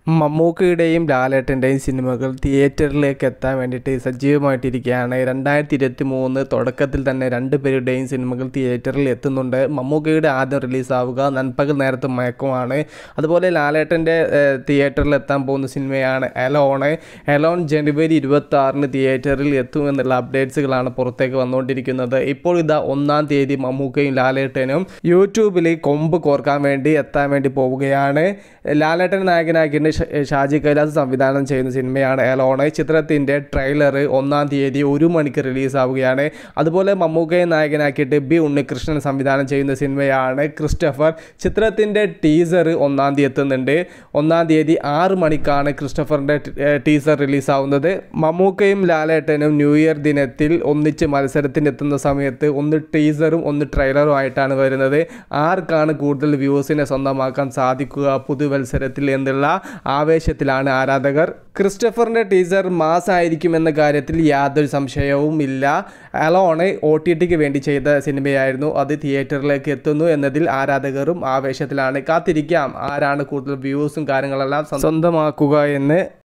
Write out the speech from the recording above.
മമ്മൂക്കയുടെയും ലാലേട്ടൻ്റെയും സിനിമകൾ തിയേറ്ററിലേക്ക് എത്താൻ വേണ്ടിയിട്ട് സജീവമായിട്ടിരിക്കുകയാണ് രണ്ടായിരത്തി ഇരുപത്തി മൂന്ന് തുടക്കത്തിൽ തന്നെ രണ്ട് പേരുടെയും സിനിമകൾ തിയേറ്ററിൽ എത്തുന്നുണ്ട് മമ്മൂക്കയുടെ ആദ്യം റിലീസാവുക നൻപകൽ നേരത്തെ മയക്കമാണ് അതുപോലെ ലാലേട്ടൻ്റെ തിയേറ്ററിൽ എത്താൻ പോകുന്ന സിനിമയാണ് എലോണ് എലോൺ ജനുവരി ഇരുപത്തി ആറിന് തിയേറ്ററിൽ എത്തുമെന്നുള്ള അപ്ഡേറ്റ്സുകളാണ് പുറത്തേക്ക് വന്നുകൊണ്ടിരിക്കുന്നത് ഇപ്പോൾ ഇതാ ഒന്നാം തീയതി മമ്മൂക്കയും ലാലേട്ടനും യൂട്യൂബിൽ കൊമ്പ് കോർക്കാൻ വേണ്ടി എത്താൻ വേണ്ടി പോവുകയാണ് ലാലേട്ടൻ നായകനാക്കിയിട്ട് ഷ- ഷാജി കൈലാസ് സംവിധാനം ചെയ്യുന്ന സിനിമയാണ് എലോണ് ചിത്രത്തിൻ്റെ ട്രെയിലർ ഒന്നാം തീയതി ഒരു മണിക്ക് റിലീസാവുകയാണ് അതുപോലെ മമ്മൂക്കയെ നായകനാക്കിയിട്ട് ബി ഉണ്ണികൃഷ്ണൻ സംവിധാനം ചെയ്യുന്ന സിനിമയാണ് ക്രിസ്റ്റഫർ ചിത്രത്തിൻ്റെ ടീസർ ഒന്നാം തീയതി എത്തുന്നുണ്ട് ഒന്നാം തീയതി ആറ് മണിക്കാണ് ക്രിസ്റ്റഫറിൻ്റെ ടീസർ റിലീസാവുന്നത് മമ്മൂക്കയും ലാലേട്ടനും ന്യൂ ഇയർ ദിനത്തിൽ ഒന്നിച്ച് മത്സരത്തിനെത്തുന്ന സമയത്ത് ഒന്ന് ടീസറും ഒന്ന് ട്രെയിലറും ആയിട്ടാണ് വരുന്നത് ആർക്കാണ് കൂടുതൽ വ്യൂസിനെ സ്വന്തമാക്കാൻ സാധിക്കുക പുതുവത്സരത്തിൽ എന്നുള്ള ആവേശത്തിലാണ് ആരാധകർ ക്രിസ്റ്റഫറിൻ്റെ ടീസർ മാസ് ആയിരിക്കുമെന്ന കാര്യത്തിൽ യാതൊരു സംശയവും ഇല്ല അലോണ് ഒ ടി ടിക്ക് വേണ്ടി ചെയ്ത സിനിമയായിരുന്നു അത് തിയേറ്ററിലേക്ക് എത്തുന്നു എന്നതിൽ ആരാധകരും ആവേശത്തിലാണ് കാത്തിരിക്കാം ആരാണ് കൂടുതൽ വ്യൂസും കാര്യങ്ങളെല്ലാം സ്വന്തമാക്കുക എന്ന്